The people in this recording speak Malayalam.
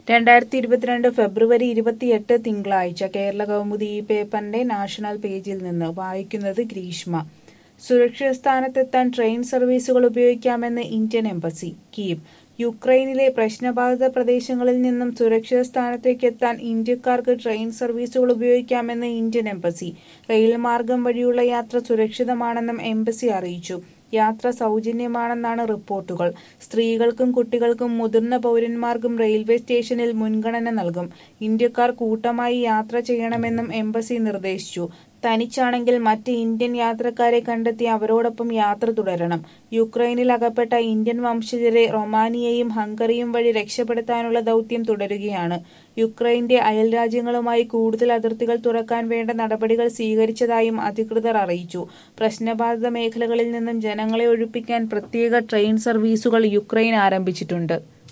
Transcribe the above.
രണ്ടായിരത്തി ഇരുപത്തിരണ്ട് ഫെബ്രുവരി ഇരുപത്തിയെട്ട് തിങ്കളാഴ്ച കേരള കൗമുദി ഈ പേപ്പറിന്റെ നാഷണൽ പേജിൽ നിന്ന് വായിക്കുന്നത് ഗ്രീഷ്മ സുരക്ഷിത സ്ഥാനത്തെത്താൻ ട്രെയിൻ സർവീസുകൾ ഉപയോഗിക്കാമെന്ന് ഇന്ത്യൻ എംബസി കീവ് യുക്രൈനിലെ പ്രശ്നബാധിത പ്രദേശങ്ങളിൽ നിന്നും സുരക്ഷിത സ്ഥാനത്തേക്ക് എത്താൻ ഇന്ത്യക്കാർക്ക് ട്രെയിൻ സർവീസുകൾ ഉപയോഗിക്കാമെന്ന് ഇന്ത്യൻ എംബസി റെയിൽ മാർഗം വഴിയുള്ള യാത്ര സുരക്ഷിതമാണെന്നും എംബസി അറിയിച്ചു യാത്ര സൗജന്യമാണെന്നാണ് റിപ്പോർട്ടുകൾ സ്ത്രീകൾക്കും കുട്ടികൾക്കും മുതിർന്ന പൗരന്മാർക്കും റെയിൽവേ സ്റ്റേഷനിൽ മുൻഗണന നൽകും ഇന്ത്യക്കാർ കൂട്ടമായി യാത്ര ചെയ്യണമെന്നും എംബസി നിർദ്ദേശിച്ചു തനിച്ചാണെങ്കിൽ മറ്റ് ഇന്ത്യൻ യാത്രക്കാരെ കണ്ടെത്തി അവരോടൊപ്പം യാത്ര തുടരണം യുക്രൈനിൽ അകപ്പെട്ട ഇന്ത്യൻ വംശജരെ റൊമാനിയയും ഹംഗറിയും വഴി രക്ഷപ്പെടുത്താനുള്ള ദൗത്യം തുടരുകയാണ് യുക്രൈന്റെ അയൽരാജ്യങ്ങളുമായി കൂടുതൽ അതിർത്തികൾ തുറക്കാൻ വേണ്ട നടപടികൾ സ്വീകരിച്ചതായും അധികൃതർ അറിയിച്ചു പ്രശ്നബാധിത മേഖലകളിൽ നിന്നും ജനങ്ങളെ ഒഴിപ്പിക്കാൻ പ്രത്യേക ട്രെയിൻ സർവീസുകൾ യുക്രൈൻ ആരംഭിച്ചിട്ടുണ്ട്